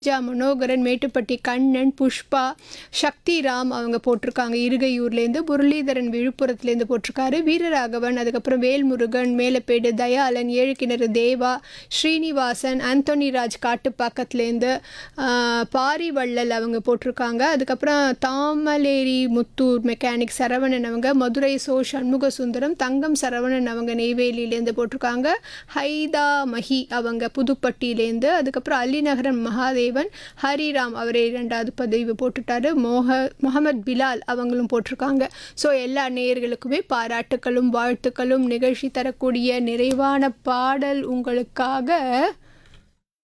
ஜா மனோகரன் மேட்டுப்பட்டி கண்ணன் புஷ்பா சக்திராம் அவங்க போட்டிருக்காங்க இருகையூர்லேருந்து முரளிதரன் விழுப்புரத்துலேருந்து போட்டிருக்காரு வீரராகவன் அதுக்கப்புறம் வேல்முருகன் மேலப்பேடு தயாளன் ஏழு கிணறு தேவா ஸ்ரீனிவாசன் ஆந்தோனி ராஜ் காட்டுப்பாக்கத்துலேருந்து ஆஹ், பாரிவள்ளல் அவங்க போட்டிருக்காங்க அதுக்கப்புறம் தாமலேரி முத்தூர் மெக்கானிக் சரவணன் அவங்க மதுரை சோ சண்முக சுந்தரம் தங்கம் சரவணன் அவங்க நெய்வேலியிலேருந்து போட்டிருக்காங்க ஹைதா மஹி அவங்க புதுப்பட்டியிலேருந்து அதுக்கப்புறம் அலிநகரன் மகாதேவன் ஹரிராம் அவரே இரண்டாவது பதிவு போட்டுட்டாரு மோக முகமது பிலால் அவங்களும் போட்டிருக்காங்க ஸோ எல்லா நேயர்களுக்குமே பாராட்டுக்களும் வாழ்த்துக்களும் நிகழ்ச்சி தரக்கூடிய நிறைவான பாடல் உங்களுக்காக